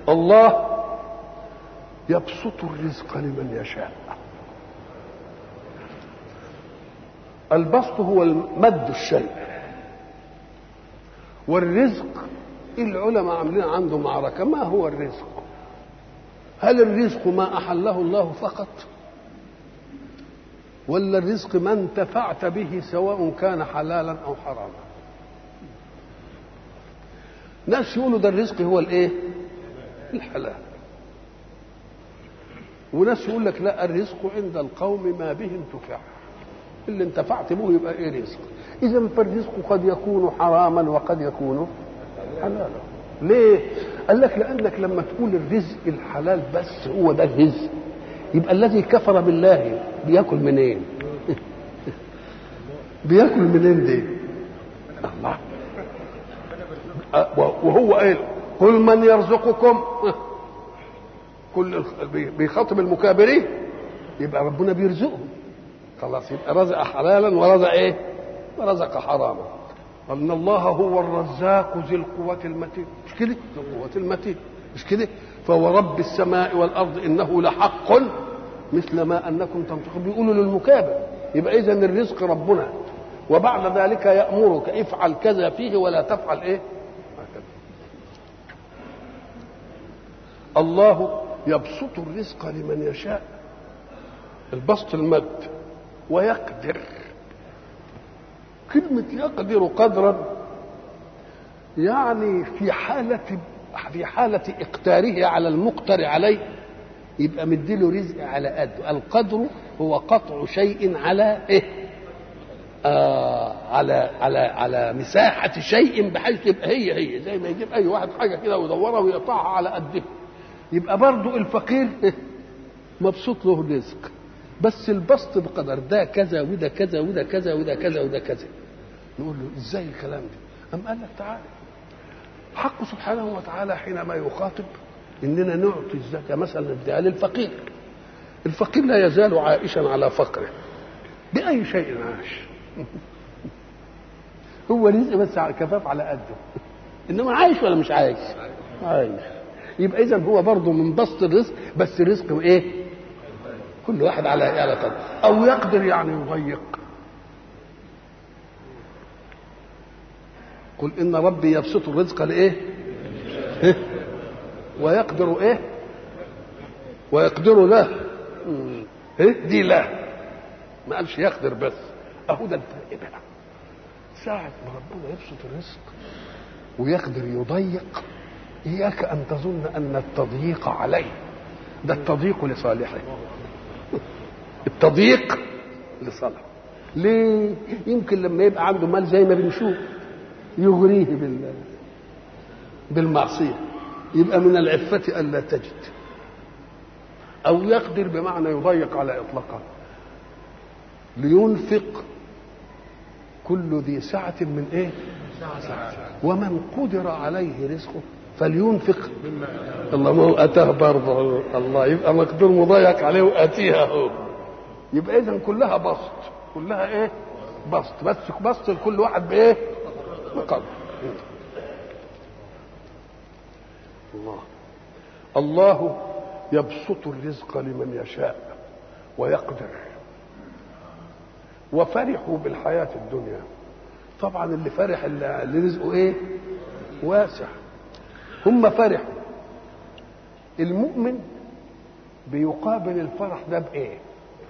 الله يبسط الرزق لمن يشاء البسط هو مد الشيء والرزق العلماء عاملين عنده معركه ما هو الرزق هل الرزق ما احله الله فقط ولا الرزق ما انتفعت به سواء كان حلالا او حراما ناس يقولوا ده الرزق هو الايه الحلال وناس يقول لك لا الرزق عند القوم ما به انتفع اللي انتفعت به يبقى ايه رزق اذا فالرزق قد يكون حراما وقد يكون حلالا ليه قال لك لانك لما تقول الرزق الحلال بس هو ده الرزق يبقى الذي كفر بالله بياكل منين بياكل منين دي الله وهو قال قل من يرزقكم كل بيخاطب المكابرين يبقى ربنا بيرزقهم خلاص يبقى رزق حلالا ورزق ايه ورزق حراما ان الله هو الرزاق ذي القوة المتين مش كده ذي القوة المتين مش كده فهو رب السماء والارض انه لحق مثل ما انكم تنطقون بيقولوا للمكابر يبقى اذا الرزق ربنا وبعد ذلك يامرك افعل كذا فيه ولا تفعل ايه الله يبسط الرزق لمن يشاء البسط المد ويقدر كلمة يقدر قدرا يعني في حالة في حالة إقتاره على المقتر عليه يبقى مديله رزق على قده القدر هو قطع شيء على إيه آه على على على مساحة شيء بحيث تبقى هي هي زي ما يجيب أي واحد حاجة كده ويدورها ويقطعها على قده يبقى برضه الفقير مبسوط له الرزق بس البسط بقدر ده كذا وده كذا وده كذا وده كذا وده كذا نقول له ازاي الكلام ده أم قال لك تعالى حق سبحانه وتعالى حينما يخاطب اننا نعطي الزكاه مثلا اديها للفقير الفقير لا يزال عائشا على فقره باي شيء عاش هو رزق بس على كفاف على قده انما عايش ولا مش عايش عايش يبقى اذا هو برضه من بسط الرزق بس رزق ايه كل واحد على على قدر او يقدر يعني يضيق قل ان ربي يبسط الرزق لايه إيه؟ ويقدر ايه ويقدر له ايه دي لا ما قالش يقدر بس اهو ده الفرق بقى ساعة ما ربنا يبسط الرزق ويقدر يضيق إياك أن تظن أن التضييق عليه ده التضييق لصالحه التضييق لصالحه ليه؟ يمكن لما يبقى عنده مال زي ما بنشوف يغريه بال بالمعصية يبقى من العفة ألا تجد أو يقدر بمعنى يضيق على إطلاقه لينفق كل ذي سعة من إيه؟ سعة. ومن قدر عليه رزقه فلينفق الله ما هو أتاه برضه الله يبقى مقدور مضيق عليه وأتيها هو يبقى إذا كلها بسط كلها إيه؟ بسط بس بسط لكل واحد بإيه؟ بقدر الله الله يبسط الرزق لمن يشاء ويقدر وفرحوا بالحياة الدنيا طبعا اللي فرح اللي رزقه ايه واسع هم فرحوا المؤمن بيقابل الفرح ده بايه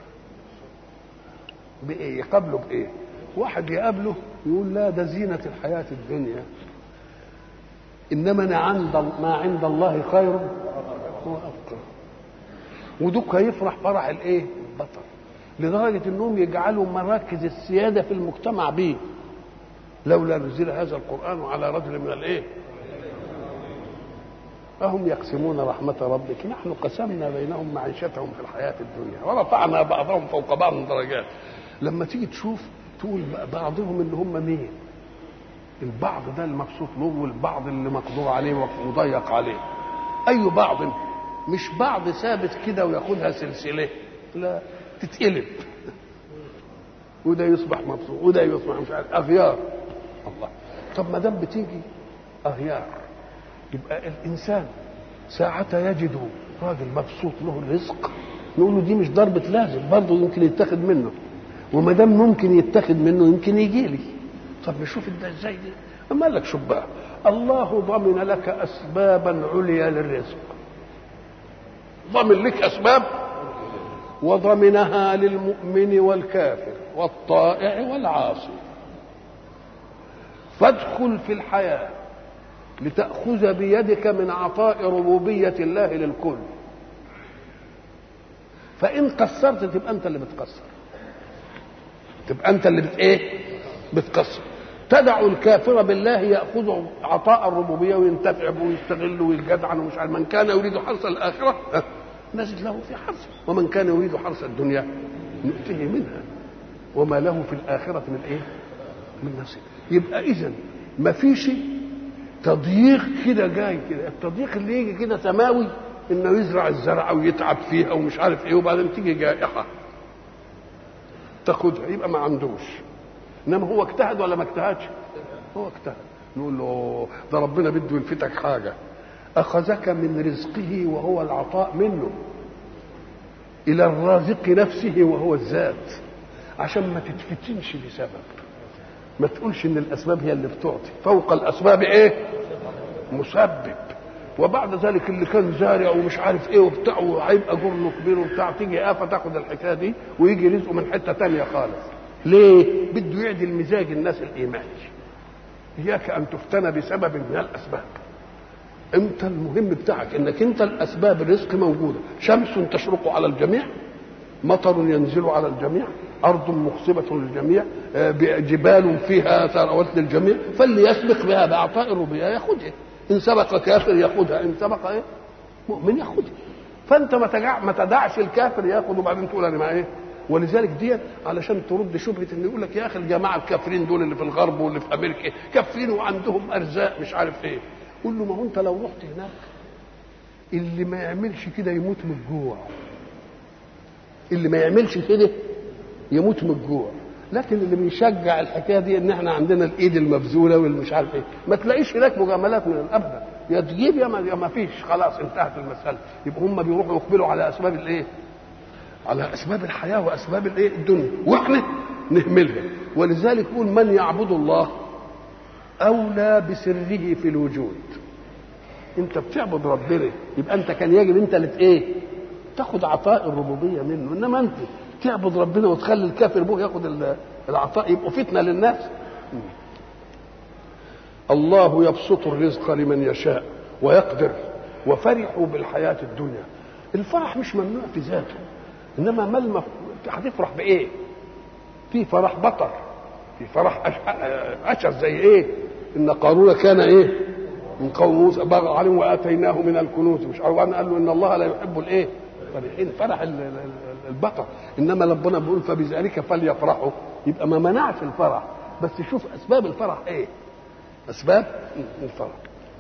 بايه يقابله بايه واحد يقابله يقول لا ده زينة الحياة الدنيا إنما أنا عند ما عند الله خير هو أبقى ودوك هيفرح فرح الإيه؟ البطل لدرجة إنهم يجعلوا مراكز السيادة في المجتمع به لولا نزل هذا القرآن على رجل من الإيه؟ أهم يقسمون رحمة ربك نحن قسمنا بينهم معيشتهم في الحياة الدنيا ورفعنا بعضهم فوق بعض درجات لما تيجي تشوف تقول بعضهم اللي هم مين البعض ده المبسوط له والبعض اللي مقدور عليه ومضيق عليه اي بعض مش بعض ثابت كده وياخدها سلسله لا تتقلب وده يصبح مبسوط وده يصبح مش عارف اغيار الله طب ما دام بتيجي اغيار يبقى الانسان ساعة يجد راجل مبسوط له الرزق نقول له دي مش ضربة لازم برضه يمكن يتاخد منه وما دام ممكن يتاخد منه يمكن يجي لي طب نشوف ده ازاي دي اما قال لك شوف بقى الله ضمن لك اسبابا عليا للرزق ضمن لك اسباب وضمنها للمؤمن والكافر والطائع والعاصي فادخل في الحياه لتاخذ بيدك من عطاء ربوبيه الله للكل فان قصرت تبقى انت اللي بتقصر تبقى انت اللي بت ايه بتقصر تدع الكافر بالله ياخذ عطاء الربوبيه وينتفع ويستغل ويجدعن ومش عارف من كان يريد حرث الاخره نزد له في حرثه ومن كان يريد حرث الدنيا نؤتيه منها وما له في الاخره من ايه من نصيب يبقى اذا ما فيش تضييق كده جاي كده التضييق اللي يجي كده سماوي انه يزرع الزرع ويتعب فيها ومش عارف ايه وبعدين تيجي جائحه تاخدها يبقى ما عندوش انما هو اجتهد ولا ما اجتهدش هو اجتهد نقول له ده ربنا بده يلفتك حاجه اخذك من رزقه وهو العطاء منه الى الرازق نفسه وهو الذات عشان ما تتفتنش بسبب ما تقولش ان الاسباب هي اللي بتعطي فوق الاسباب ايه مسبب وبعد ذلك اللي كان زارع ومش عارف ايه وبتاع وهيبقى جرنه كبير وبتاع تيجي آفة تاخد الحكايه دي ويجي رزقه من حته تانية خالص ليه؟ بده يعدل مزاج الناس الايماني اياك ان تفتن بسبب من الاسباب انت المهم بتاعك انك انت الاسباب الرزق موجوده شمس تشرق على الجميع مطر ينزل على الجميع ارض مخصبه للجميع جبال فيها ثروات للجميع فاللي يسبق بها باعطاء الربوبيه ياخذها ان سبق كافر ياخذها ان سبق ايه مؤمن ياخذها فانت ما تجع ما تدعش الكافر ياخذ وبعدين تقول انا ما ايه ولذلك دي علشان ترد شبهه ان يقول لك يا اخي الجماعه الكافرين دول اللي في الغرب واللي في امريكا كافرين وعندهم ارزاق مش عارف ايه قول له ما هو انت لو رحت هناك اللي ما يعملش كده يموت من الجوع اللي ما يعملش كده يموت من الجوع لكن اللي بيشجع الحكايه دي ان احنا عندنا الايد المبذوله والمش عارف ايه ما تلاقيش هناك مجاملات من الابدا يا تجيب يا ما, يا ما فيش خلاص انتهت المساله يبقى هم بيروحوا يقبلوا على اسباب الايه على اسباب الحياه واسباب الايه الدنيا واحنا نهملها ولذلك يقول من يعبد الله اولى بسره في الوجود انت بتعبد ربنا يبقى انت كان يجب انت اللي ايه تاخد عطاء الربوبيه منه انما انت تعبد ربنا وتخلي الكافر ابوه ياخد العطاء يبقوا فتنه للناس الله يبسط الرزق لمن يشاء ويقدر وفرحوا بالحياه الدنيا الفرح مش ممنوع في ذاته انما ما المف... هتفرح بايه في فرح بطر في فرح أش... اشر زي ايه ان قارون كان ايه من قوم موسى بغى عليهم واتيناه من الكنوز مش عارف قال له ان الله لا يحب الايه فرحين فرح البطر انما ربنا بيقول فبذلك فليفرحوا يبقى ما منعش الفرح بس شوف اسباب الفرح ايه اسباب الفرح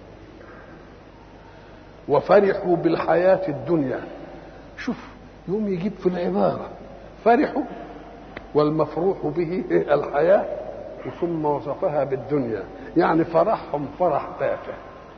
وفرحوا بالحياة الدنيا شوف يوم يجيب في العبارة فرحوا والمفروح به الحياة ثم وصفها بالدنيا يعني فرحهم فرح تافه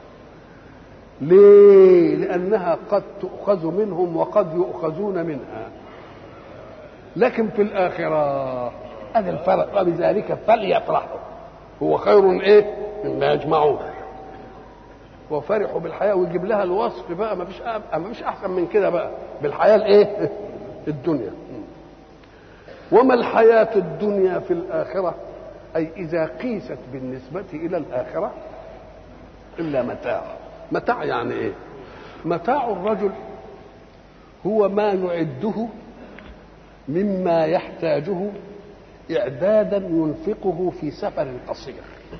ليه لأنها قد تؤخذ منهم وقد يؤخذون منها لكن في الآخرة هذا الفرق وبذلك فليفرحوا هو خير ايه مما يجمعون وفرحوا بالحياه ويجيب لها الوصف بقى ما فيش ما فيش احسن من كده بقى بالحياه الايه الدنيا وما الحياه الدنيا في الاخره اي اذا قيست بالنسبه الى الاخره الا متاع متاع يعني ايه متاع الرجل هو ما يعده مما يحتاجه اعدادا ينفقه في سفر قصير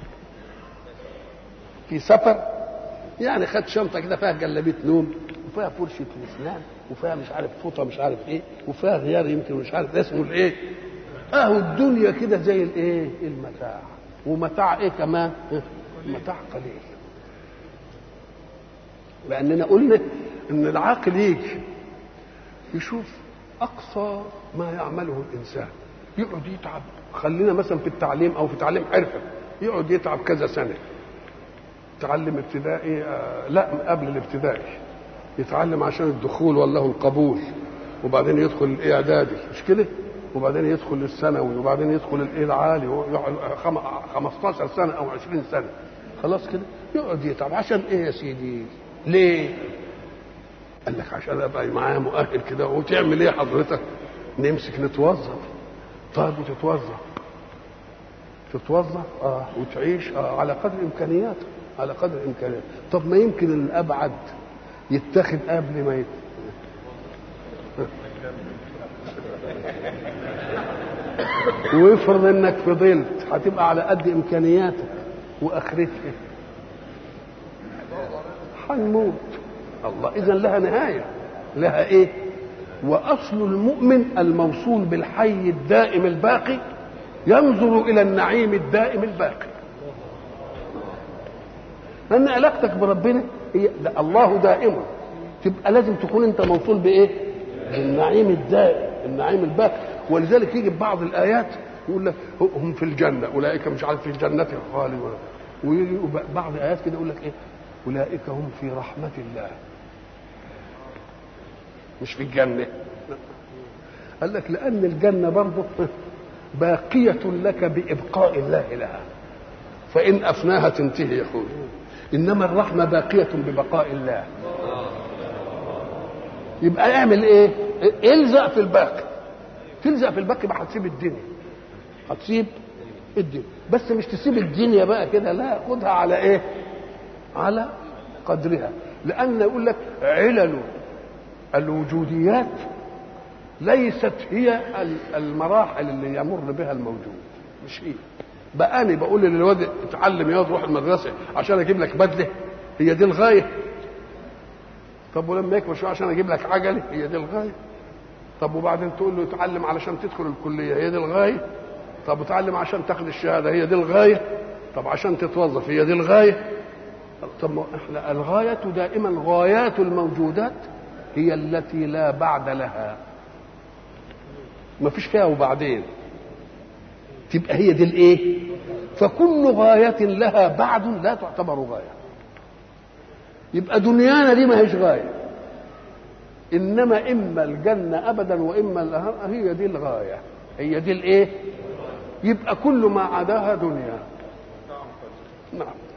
في سفر يعني خد شنطه كده فيها جلابيه نوم وفيها فرشه اسنان وفيها مش عارف فوطه مش عارف ايه وفيها غيار يمكن مش عارف ده اسمه الايه اهو الدنيا كده زي الايه المتاع ومتاع ايه كمان متاع قليل لاننا قلنا ان العاقل يجي يشوف اقصى ما يعمله الانسان يقعد يتعب خلينا مثلا في التعليم او في تعليم حرفه يقعد يتعب كذا سنه تعلم ابتدائي آه لا قبل الابتدائي يتعلم عشان الدخول والله القبول وبعدين يدخل الاعدادي مش كده وبعدين يدخل الثانوي وبعدين يدخل الايه العالي ويقعد خم- 15 سنه او 20 سنه خلاص كده يقعد يتعب عشان ايه يا سيدي ليه قال لك عشان ابقى معايا مؤهل كده وتعمل ايه حضرتك نمسك نتوظف طيب وتتوظف تتوظف اه وتعيش آه على قدر امكانياتك على قدر امكانياتك طب ما يمكن الابعد يتخذ قبل ما يت... ويفرض انك فضلت هتبقى على قد امكانياتك واخرتك هنموت الله اذا لها نهايه لها ايه واصل المؤمن الموصول بالحي الدائم الباقي ينظر الى النعيم الدائم الباقي لان علاقتك بربنا هي ده الله دائم تبقى لازم تكون انت موصول بايه بالنعيم الدائم النعيم الباقي ولذلك يجي في بعض الايات يقول لك هم في الجنه اولئك مش عارف في الجنه خالدون ويجي بعض الايات كده يقول لك ايه اولئك هم في رحمه الله مش في الجنه قال لك لان الجنه برضه باقيه لك بابقاء الله لها فان افناها تنتهي يا اخوي انما الرحمه باقيه ببقاء الله يبقى اعمل ايه الزق في الباقي تلزق في الباقي ما هتسيب الدنيا هتسيب الدنيا بس مش تسيب الدنيا بقى كده لا خدها على ايه على قدرها لان يقول لك علل الوجوديات ليست هي المراحل اللي يمر بها الموجود مش هي بقى انا بقول للواد اتعلم يا روح المدرسه عشان اجيب لك بدله هي دي الغايه طب ولما يكبر شويه عشان اجيب لك عجله هي دي الغايه طب وبعدين تقول له اتعلم علشان تدخل الكليه هي دي الغايه طب اتعلم عشان تاخد الشهاده هي دي الغايه طب عشان تتوظف هي دي الغايه طب ما احنا الغايه دائما غايات الموجودات هي التي لا بعد لها ما فيش فيها وبعدين تبقى هي دي الايه فكل غاية لها بعد لا تعتبر غاية يبقى دنيانا دي ما هيش غاية إنما إما الجنة أبدا وإما الأهم هي دي الغاية هي دي الإيه يبقى كل ما عداها دنيا نعم